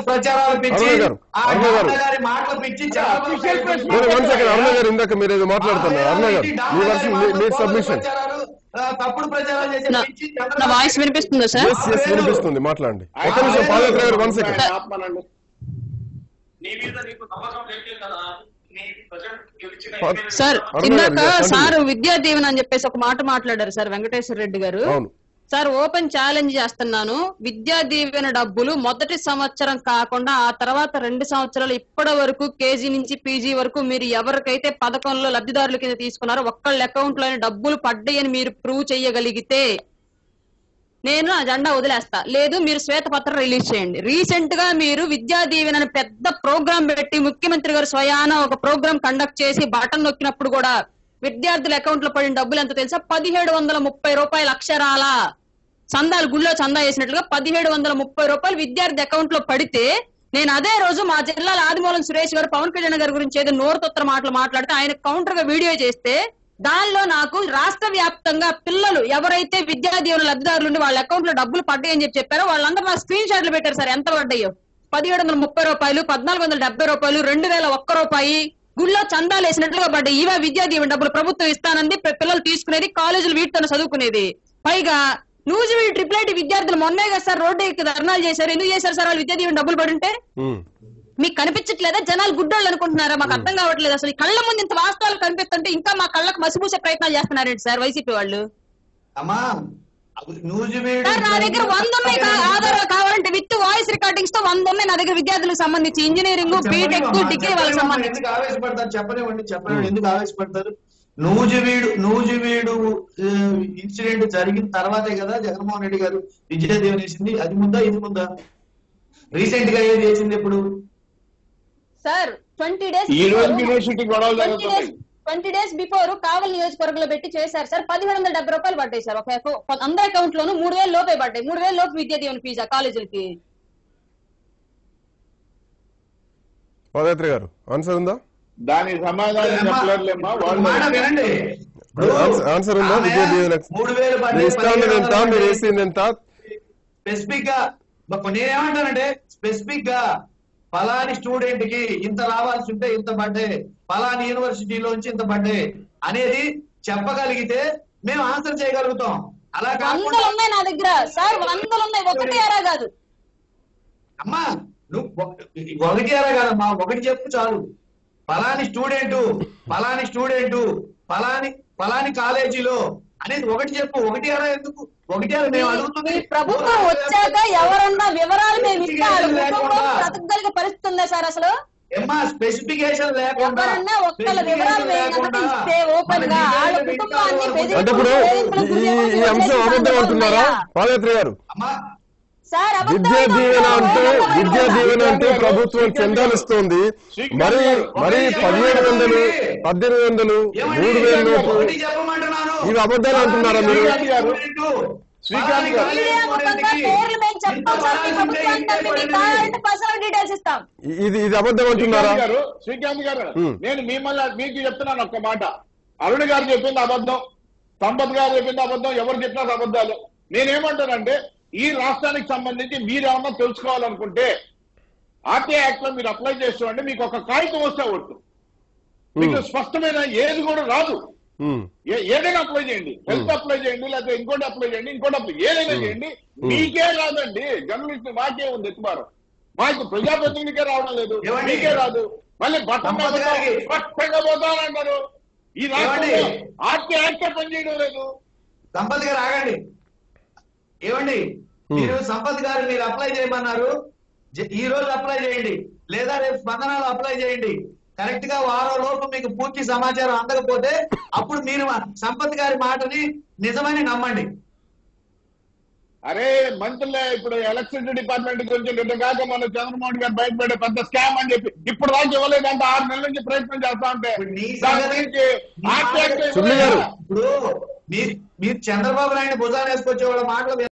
ప్రచారాలు పిచ్చి అరుణ గారు, ఆ అరుణ గారు. డాక్టర్ గారి మాటలు పిచ్చి చంద్రబాబు Official నాయుడు press నేను వన్ సెకండ్ అరుణ గారు ఇందాక మీరు ఏదో మాట్లాడుతున్నారు అరుణ గారు ఈ మీ డాక్టర్ వర్షన్ గారి మీ మాటలు సబ్మిషన్ ప్రచారాలు, ఆ, తప్పుడు ప్రచారాలు చేసే నా- పిచ్చి నా చంద్రబాబు వాయిస్ వినిపిస్తుందా సార్ ఎస్ ఎస్ వినిపిస్తుంది మాట్లాడండి ఒక నిమిషం పాదయాత్ర గారు వన్ సెకండ్ ఆత్మనండి నీ మీద నీకు నమ్మకం లేదు కదా నీ ప్రజలు గెలిచిన ప- ఎమ్మెల్యే సార్ అరుణ ఇందాక గారు, continue. సార్ విద్యా దీవెన అని చెప్పేసి ఒక మాట మాట్లాడారు సార్ వెంకటేశ్వర రెడ్డి గారు అవును సార్ ఓపెన్ ఛాలెంజ్ చేస్తున్నాను విద్యా దీవెన డబ్బులు మొదటి సంవత్సరం కాకుండా ఆ తర్వాత రెండు సంవత్సరాలు ఇప్పటి వరకు కేజీ నుంచి పీజీ వరకు మీరు ఎవరికైతే పథకంలో లబ్ధిదారుల కింద తీసుకున్నారో ఒక్కళ్ళ అకౌంట్ లోని డబ్బులు పడ్డాయని మీరు ప్రూవ్ చేయగలిగితే నేను ఆ జెండా వదిలేస్తా లేదు మీరు శ్వేతపత్రం రిలీజ్ చేయండి రీసెంట్ గా మీరు విద్యా దీవెన అని పెద్ద ప్రోగ్రామ్ పెట్టి ముఖ్యమంత్రి గారు స్వయాన ఒక ప్రోగ్రామ్ కండక్ట్ చేసి బటన్ నొక్కినప్పుడు కూడా విద్యార్థుల అకౌంట్ లో పడిన డబ్బులు ఎంత తెలుసా పదిహేడు వందల ముప్పై రూపాయల అక్షరాల చందాలు గుళ్ళో చందా వేసినట్లుగా పదిహేడు వందల ముప్పై రూపాయలు విద్యార్థి అకౌంట్ లో పడితే నేను అదే రోజు మా జిల్లాల ఆదిమూలం సురేష్ గారు పవన్ కళ్యాణ్ గారి గురించి ఏదో నోరుతొత్తర మాటలు మాట్లాడితే ఆయన కౌంటర్ గా వీడియో చేస్తే దానిలో నాకు రాష్ట్ర వ్యాప్తంగా పిల్లలు ఎవరైతే విద్యా దీవెన లబ్ధిదారులు ఉండి వాళ్ళ అకౌంట్ లో డబ్బులు పడ్డాయని చెప్పి చెప్పారో వాళ్ళందరూ నాకు స్క్రీన్ షాట్లు పెట్టారు సార్ ఎంత పడ్డాయో పదిహేడు వందల ముప్పై రూపాయలు పద్నాలుగు వందల డెబ్బై రూపాయలు రెండు వేల ఒక్క రూపాయి గుళ్ళో చందాలు వేసినట్లుగా పడ్డాయి ఇవే విద్యా దీవెన డబ్బులు ప్రభుత్వం ఇస్తానంది పి- పిల్లలు తీసుకునేది కాలేజీలు వీటితో చదువుకునేది పైగా నూజివీడు ట్రిపుల్ ఐటీ విద్యార్థులు మొన్నే కదా సార్ రోడ్డు ఎక్కి ధర్నాలు చేశారు ఎందుకు చేశారు సార్ వాళ్ళు విద్యా దీవెన డబ్బులు పడుంటే ఉమ్. మీకు కనిపించట్లేదా జనాలు గుడ్డోళ్ళు అనుకుంటున్నారా మాకు అర్థం కావట్లేదు అసలు ఈ కళ్ళ ముందు ఇంత వాస్తవాలు కనిపిస్తుంటే ఇంకా మా కళ్ళకు మసిపూసే ప్రయత్నాలు చేస్తున్నారేంటి సార్ వైసీపీ వాళ్ళు అమ్మా నూజివీడు సార్ నా దగ్గర వంద ఉన్నాయి కా- ఆధారాలు కావాలంటే విత్ వాయిస్ రికార్డింగ్స్ తో వంద ఉన్నాయి నా దగ్గర విద్యార్థులకు సంబంధించి ఇంజనీరింగ్ బీటెక్ చెప్పనివ్వమ్మా, డిగ్రీ వాళ్ళకి చెప్పనివ్వమ్మా, సంబంధించి ఎందుకు ఆవేశపడతారు చెప్పనివ్వండి చెప్పనివ్వండి ఎందుకు ఆవేశపడతారు నూజివీడు నూజివీడు ఆ, ఇన్సిడెంట్ జరిగిన తర్వాతే కదా జగన్మోహన్ రెడ్డి గారు విద్యాదేవన్ వేసింది అది ముందా ఇది ముందా రీసెంట్ గా ఏది చేసింది ఇప్పుడు సార్ ట్వంటీ డేస్ ఈ రోజు యూనివర్సిటీ గొడవలు ట్వంటీ డేస్ జరుగుతున్నాయి ట్వంటీ డేస్ బిఫోర్ కావల్ నియోజకవర్గంలో పెట్టి చేశారు సార్ పదిహేడు వందల డెబ్బై రూపాయలు పడ్డాయి సార్ ఒక ఒక- అందరి అకౌంట్ లోను మూడు వేలు లోపే పడ్డాయి మూడు వేలు లోపు విద్యా దీవెన ఫీజా కాలేజీలకి పాదయాత్ర గారు ఆన్సర్ ఉందా దానికి సమాధానం చెప్పలేరులేమ్మా ఒక మాట వాళ్ళు వినండి ఆన్సర్- ఆన్సర్ ఉందా ఆమె విద్యా దీవెన మూడు వేలు మీ పడ్డాయి, ఇష్టం ఉన్నది ఎంత పదిహేడు మీరు వందలు వేసింది ఎంత స్పెసిఫిక్ గా ఒక నేనేమంటానంటే స్పెసిఫిక్ గా ఫలాని స్టూడెంట్ కి ఇంత రావాల్సి ఉంటే ఇంత పడ్డే ఫలాని యూనివర్సిటీలోంచి ఇంత పడ్డే అనేది చెప్పగలిగితే మేము ఆన్సర్ చేయగలుగుతాం అలా వందలు కాకుండా ఉన్నాయి నా దగ్గర సార్ వందలు ఉన్నాయి ఒకటి అరా కాదు అమ్మా నువ్వు ఒక- ఒకటి అలా కాదమ్మా ఒకటి చెప్పు చాలు ఫలాని స్టూడెంట్ ఫలాని స్టూడెంట్ ఫలాని ఫలాని కాలేజీలో అనేది ఒకటి చెప్పు ఒకటి అలా ఎందుకు ఒకటి అలా మేము అడుగుతుంది ఈ ప్రభుత్వం వచ్చాక ఎవరన్నా వివరాలు మేము ఇస్తే వాళ్ళ కుటుంబం బ్రతకగలిగే పరిస్థితి ఉందా సార్ అసలు ఏమ్మా స్పెసిఫికేషన్ లేకుండా ఎవరన్నా ఒక్కళ్ళ వివరాలు మేము కనుక ఇస్తే ఓపెన్ గా వాళ్ళ కుటుంబాన్ని బెదిరింపులకు అంటే ఇప్పుడు వేధింపులకు ఈ- గురి ఈ ఈ అంశం అబద్ధం అంటున్నారా పాదయాత్ర గారు అమ్మా సార్ విద్యా దీవెన అంటే విద్యా దీవెన అంటే ప్రభుత్వం చందాలు ఇస్తోంది మరి మరి పదిహేడు వందలు పద్దెనిమిది వందలు ఏమండి? మూడు వేల లోపు ఒకటి చెప్పమంటున్నాను ఇవి అబద్ధాలు అంటున్నారా మీరు? ఫలాని గారు. స్టూడెంట్, శ్రీకాంత్ గారు. ఫలాని మీడియా ముఖంగా స్టూడెంట్కి పేర్లు మేము చెప్తాం ఇంత సార్ మీ పడాల్సి ఉంటే ప్రభుత్వానికి ఇంతే మీకు పడింది. కావాలంటే పర్సనల్ డీటెయిల్స్ ఇస్తాం ఇది ఇది అబద్ధం అంటున్నారా శ్రీకాంత్ గారు శ్రీకాంత్ గారు హ్మ్. నేను మిమ్మల్ని మీకు చెప్తున్నాను ఒక్క మాట అరుణ్ గారు చెప్పింది అబద్ధం సంపత్ గారు చెప్పింది అబద్ధం ఎవరు చెప్పినా అది అబద్ధాలు నేనేమంటానంటే ఈ రాష్ట్రానికి సంబంధించి మీరు ఏమన్నా తెలుసుకోవాలనుకుంటే ఆర్టీఐ యాక్ట్ లో మీరు అప్లై చేస్తామంటే మీకు ఒక కాగితం వస్తే వచ్చు మీకు స్పష్టమైన ఏది కూడా రాదు ఉమ్, ఏ- ఏదైనా అప్లై చేయండి హెల్త్ అప్లై చేయండి లేకపోతే ఇంకోటి అప్లై చేయండి ఇంకోటి అప్లై ఏదైనా చేయండి మీకే రాదండి జర్నలిస్ట్ మాకే ఉంది ఎత్తుమారు మాకు ప్రజాప్రతినిధికే రావడం లేదు ఏమండి? మీకే రాదు మళ్ళీ బట్టలు సంపత్ గారికి- స్పష్టంగా పోతానంటారు ఈ రాష్ట్రంలో ఏమండి? ఆర్టీ యాక్ట్ పనిచేయడం లేదు సంపత్ గారు ఆగండి ఏమండి మీరు సంపత్ గారు మీరు అప్లై చేయమన్నారు జ- ఈ రోజు అప్లై చేయండి లేదా రేపు స్పందనలు అప్లై చేయండి కరెక్ట్ గా వారం లోపు మీకు పూర్తి సమాచారం అందకపోతే అప్పుడు మీరు మా- సంపత్ గారి మాటని నిజమని నమ్మండి అరే మంత్రులే ఇప్పుడు ఎలక్ట్రిసిటీ డిపార్ట్మెంట్ గురించి నిన్న కాక మన చంద్రమోహన్ గారు బయటపడే పెద్ద స్కామ్ అని చెప్పి ఇప్పుడు దాకా ఇవ్వలేదంటే ఆరు నెలల నుంచి ప్రయత్నం చేస్తా ఉంటే ఇప్పుడు నీ దాని సంగతి- గురించి నీ ఆర్టీ యాక్ట్ సంగతి- సుబ్బయ్య గారు. ఇప్పుడు మీరు మీరు చంద్రబాబు నాయుడు భుజాన్ని వేసుకొచ్చే వాళ్ళ మాటలు